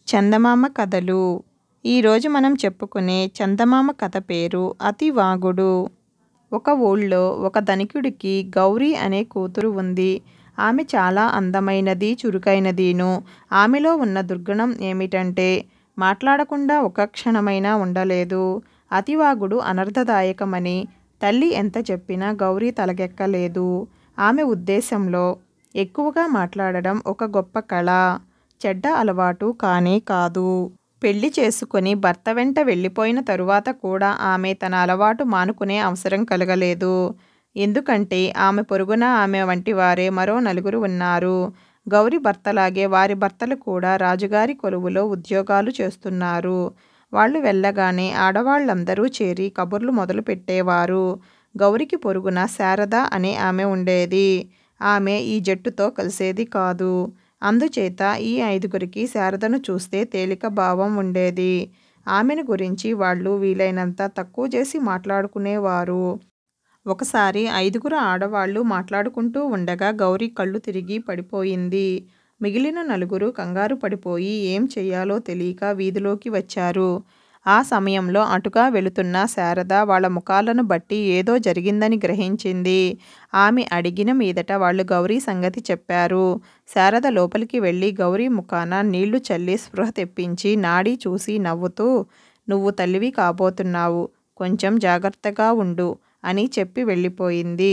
చందమామ కథలు ఈరోజు మనం చెప్పుకునే చందమామ కథ పేరు అతివాగుడు ఒక ఊళ్ళో ఒక ధనికుడికి గౌరీ అనే కూతురు ఉంది ఆమె చాలా అందమైనది చురుకైనదీను ఆమెలో ఉన్న దుర్గుణం ఏమిటంటే మాట్లాడకుండా ఒక క్షణమైనా ఉండలేదు అతివాగుడు అనర్థదాయకమని తల్లి ఎంత చెప్పినా గౌరీ తలకెక్కలేదు ఆమె ఉద్దేశంలో ఎక్కువగా మాట్లాడడం ఒక గొప్ప కళ చెడ్డ అలవాటు కానే కాదు పెళ్లి చేసుకుని భర్త వెంట వెళ్ళిపోయిన తరువాత కూడా ఆమె తన అలవాటు మానుకునే అవసరం కలగలేదు ఎందుకంటే ఆమె పొరుగున ఆమె వంటి వారే మరో నలుగురు ఉన్నారు గౌరి భర్తలాగే వారి భర్తలు కూడా రాజుగారి కొలువులో ఉద్యోగాలు చేస్తున్నారు వాళ్ళు వెళ్ళగానే ఆడవాళ్ళందరూ చేరి కబుర్లు మొదలు పెట్టేవారు గౌరికి పొరుగున శారద అనే ఆమె ఉండేది ఆమె ఈ జట్టుతో కలిసేది కాదు అందుచేత ఈ ఐదుగురికి శారదను చూస్తే తేలిక భావం ఉండేది ఆమెను గురించి వాళ్ళు వీలైనంత తక్కువ చేసి మాట్లాడుకునేవారు ఒకసారి ఐదుగురు ఆడవాళ్ళు మాట్లాడుకుంటూ ఉండగా గౌరీ కళ్ళు తిరిగి పడిపోయింది మిగిలిన నలుగురు కంగారు పడిపోయి ఏం చెయ్యాలో తెలియక వీధిలోకి వచ్చారు ఆ సమయంలో అటుగా వెళుతున్న శారద వాళ్ళ ముఖాలను బట్టి ఏదో జరిగిందని గ్రహించింది ఆమె అడిగిన మీదట వాళ్ళు గౌరీ సంగతి చెప్పారు శారద లోపలికి వెళ్ళి గౌరీ ముఖాన నీళ్లు చల్లి స్పృహ తెప్పించి నాడి చూసి నవ్వుతూ నువ్వు తల్లివి కాబోతున్నావు కొంచెం జాగ్రత్తగా ఉండు అని చెప్పి వెళ్ళిపోయింది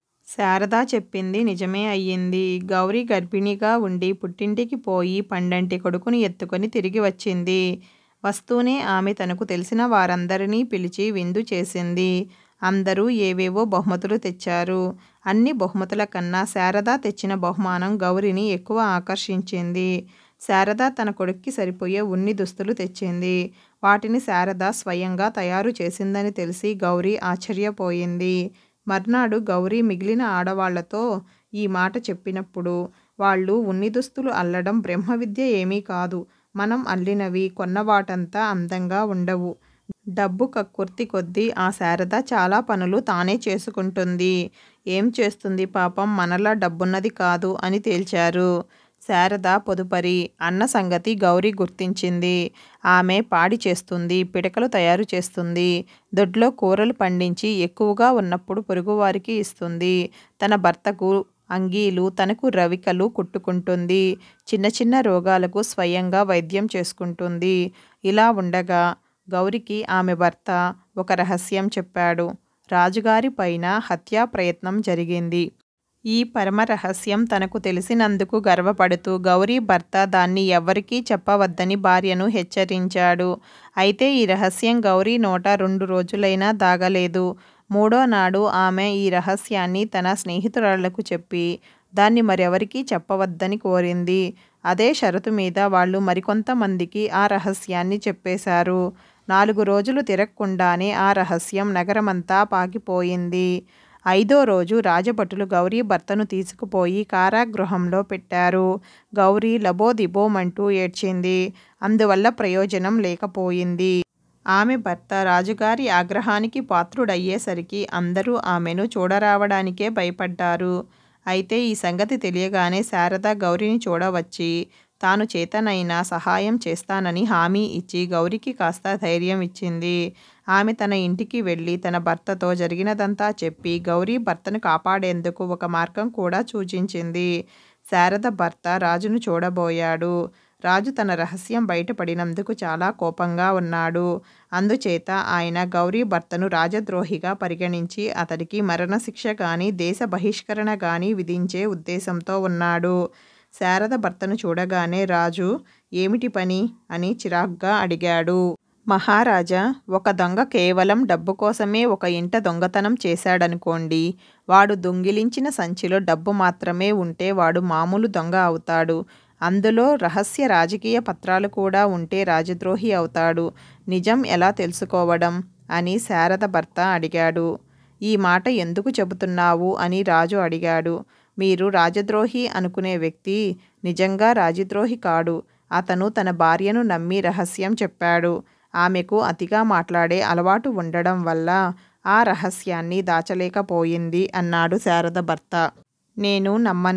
శారద చెప్పింది నిజమే అయ్యింది గౌరీ గర్భిణిగా ఉండి పుట్టింటికి పోయి పండంటి కొడుకుని ఎత్తుకొని తిరిగి వచ్చింది వస్తూనే ఆమె తనకు తెలిసిన వారందరినీ పిలిచి విందు చేసింది అందరూ ఏవేవో బహుమతులు తెచ్చారు అన్ని బహుమతుల కన్నా శారద తెచ్చిన బహుమానం గౌరిని ఎక్కువ ఆకర్షించింది శారద తన కొడుక్కి సరిపోయే ఉన్ని దుస్తులు తెచ్చింది వాటిని శారద స్వయంగా తయారు చేసిందని తెలిసి గౌరీ ఆశ్చర్యపోయింది మర్నాడు గౌరీ మిగిలిన ఆడవాళ్లతో ఈ మాట చెప్పినప్పుడు వాళ్ళు ఉన్ని దుస్తులు అల్లడం బ్రహ్మ విద్య ఏమీ కాదు మనం అల్లినవి కొన్న వాటంతా అందంగా ఉండవు డబ్బు కక్కుర్తి కొద్దీ ఆ శారద చాలా పనులు తానే చేసుకుంటుంది ఏం చేస్తుంది పాపం మనలా డబ్బున్నది కాదు అని తేల్చారు శారద పొదుపరి అన్న సంగతి గౌరీ గుర్తించింది ఆమె పాడి చేస్తుంది పిడకలు తయారు చేస్తుంది దొడ్లో కూరలు పండించి ఎక్కువగా ఉన్నప్పుడు పొరుగువారికి ఇస్తుంది తన భర్తకు అంగీలు తనకు రవికలు కుట్టుకుంటుంది చిన్న చిన్న రోగాలకు స్వయంగా వైద్యం చేసుకుంటుంది ఇలా ఉండగా గౌరికి ఆమె భర్త ఒక రహస్యం చెప్పాడు రాజుగారి పైన హత్యా ప్రయత్నం జరిగింది ఈ పరమ రహస్యం తనకు తెలిసినందుకు గర్వపడుతూ గౌరీ భర్త దాన్ని ఎవ్వరికీ చెప్పవద్దని భార్యను హెచ్చరించాడు అయితే ఈ రహస్యం గౌరీ నోట రెండు రోజులైనా దాగలేదు మూడో నాడు ఆమె ఈ రహస్యాన్ని తన స్నేహితురాళ్లకు చెప్పి దాన్ని మరెవరికీ చెప్పవద్దని కోరింది అదే షరతు మీద వాళ్ళు మరికొంతమందికి ఆ రహస్యాన్ని చెప్పేశారు నాలుగు రోజులు తిరగకుండానే ఆ రహస్యం నగరమంతా పాకిపోయింది ఐదో రోజు రాజభటులు గౌరీ భర్తను తీసుకుపోయి కారాగృహంలో పెట్టారు గౌరీ లబోదిబోమంటూ ఏడ్చింది అందువల్ల ప్రయోజనం లేకపోయింది ఆమె భర్త రాజుగారి ఆగ్రహానికి పాత్రుడయ్యేసరికి అందరూ ఆమెను చూడరావడానికే భయపడ్డారు అయితే ఈ సంగతి తెలియగానే శారద గౌరిని చూడవచ్చి తాను చేతనైనా సహాయం చేస్తానని హామీ ఇచ్చి గౌరికి కాస్త ధైర్యం ఇచ్చింది ఆమె తన ఇంటికి వెళ్ళి తన భర్తతో జరిగినదంతా చెప్పి గౌరీ భర్తను కాపాడేందుకు ఒక మార్గం కూడా సూచించింది శారద భర్త రాజును చూడబోయాడు రాజు తన రహస్యం బయటపడినందుకు చాలా కోపంగా ఉన్నాడు అందుచేత ఆయన గౌరీ భర్తను రాజద్రోహిగా పరిగణించి అతడికి మరణశిక్ష కానీ దేశ బహిష్కరణ కానీ విధించే ఉద్దేశంతో ఉన్నాడు శారద భర్తను చూడగానే రాజు ఏమిటి పని అని చిరాగ్గా అడిగాడు మహారాజా ఒక దొంగ కేవలం డబ్బు కోసమే ఒక ఇంట దొంగతనం చేశాడనుకోండి వాడు దొంగిలించిన సంచిలో డబ్బు మాత్రమే ఉంటే వాడు మామూలు దొంగ అవుతాడు అందులో రహస్య రాజకీయ పత్రాలు కూడా ఉంటే రాజద్రోహి అవుతాడు నిజం ఎలా తెలుసుకోవడం అని శారద భర్త అడిగాడు ఈ మాట ఎందుకు చెబుతున్నావు అని రాజు అడిగాడు మీరు రాజద్రోహి అనుకునే వ్యక్తి నిజంగా రాజద్రోహి కాడు అతను తన భార్యను నమ్మి రహస్యం చెప్పాడు ఆమెకు అతిగా మాట్లాడే అలవాటు ఉండడం వల్ల ఆ రహస్యాన్ని దాచలేకపోయింది అన్నాడు శారద భర్త నేను నమ్మను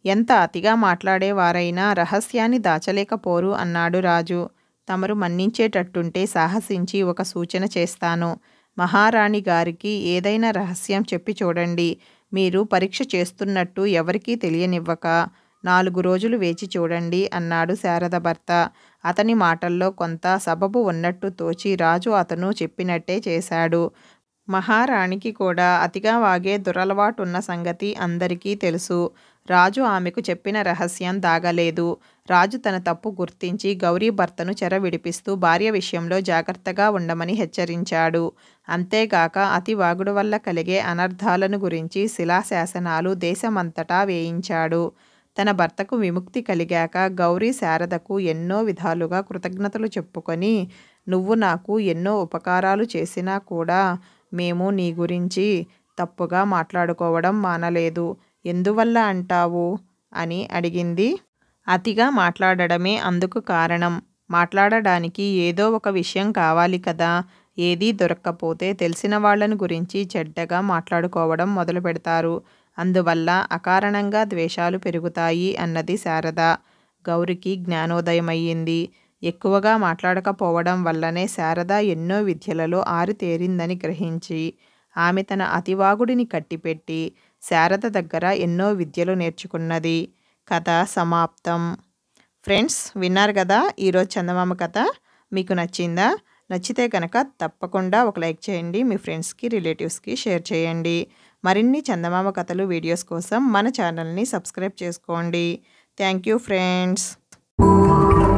ఎంత అతిగా మాట్లాడేవారైనా రహస్యాన్ని దాచలేకపోరు అన్నాడు రాజు తమరు మన్నించేటట్టుంటే సాహసించి ఒక సూచన చేస్తాను మహారాణి గారికి ఏదైనా రహస్యం చెప్పి చూడండి మీరు పరీక్ష చేస్తున్నట్టు ఎవరికీ తెలియనివ్వక నాలుగు రోజులు వేచి చూడండి అన్నాడు శారద భర్త అతని మాటల్లో కొంత సబబు ఉన్నట్టు తోచి రాజు అతను చెప్పినట్టే చేశాడు మహారాణికి కూడా అతిగా వాగే దురలవాటున్న సంగతి అందరికీ తెలుసు రాజు ఆమెకు చెప్పిన రహస్యం దాగలేదు రాజు తన తప్పు గుర్తించి గౌరీ భర్తను చెర విడిపిస్తూ భార్య విషయంలో జాగ్రత్తగా ఉండమని హెచ్చరించాడు అంతేగాక అతి వాగుడు వల్ల కలిగే అనర్థాలను గురించి శిలాశాసనాలు దేశమంతటా వేయించాడు తన భర్తకు విముక్తి కలిగాక గౌరీ శారదకు ఎన్నో విధాలుగా కృతజ్ఞతలు చెప్పుకొని నువ్వు నాకు ఎన్నో ఉపకారాలు చేసినా కూడా మేము నీ గురించి తప్పుగా మాట్లాడుకోవడం మానలేదు ఎందువల్ల అంటావు అని అడిగింది అతిగా మాట్లాడడమే అందుకు కారణం మాట్లాడడానికి ఏదో ఒక విషయం కావాలి కదా ఏదీ దొరక్కపోతే తెలిసిన వాళ్ళని గురించి చెడ్డగా మాట్లాడుకోవడం మొదలు పెడతారు అందువల్ల అకారణంగా ద్వేషాలు పెరుగుతాయి అన్నది శారద గౌరికి జ్ఞానోదయమయ్యింది ఎక్కువగా మాట్లాడకపోవడం వల్లనే శారద ఎన్నో విద్యలలో ఆరితేరిందని గ్రహించి ఆమె తన అతివాగుడిని కట్టిపెట్టి శారద దగ్గర ఎన్నో విద్యలు నేర్చుకున్నది కథ సమాప్తం ఫ్రెండ్స్ విన్నారు కదా ఈరోజు చందమామ కథ మీకు నచ్చిందా నచ్చితే కనుక తప్పకుండా ఒక లైక్ చేయండి మీ ఫ్రెండ్స్కి రిలేటివ్స్కి షేర్ చేయండి మరిన్ని చందమామ కథలు వీడియోస్ కోసం మన ఛానల్ని సబ్స్క్రైబ్ చేసుకోండి థ్యాంక్ యూ ఫ్రెండ్స్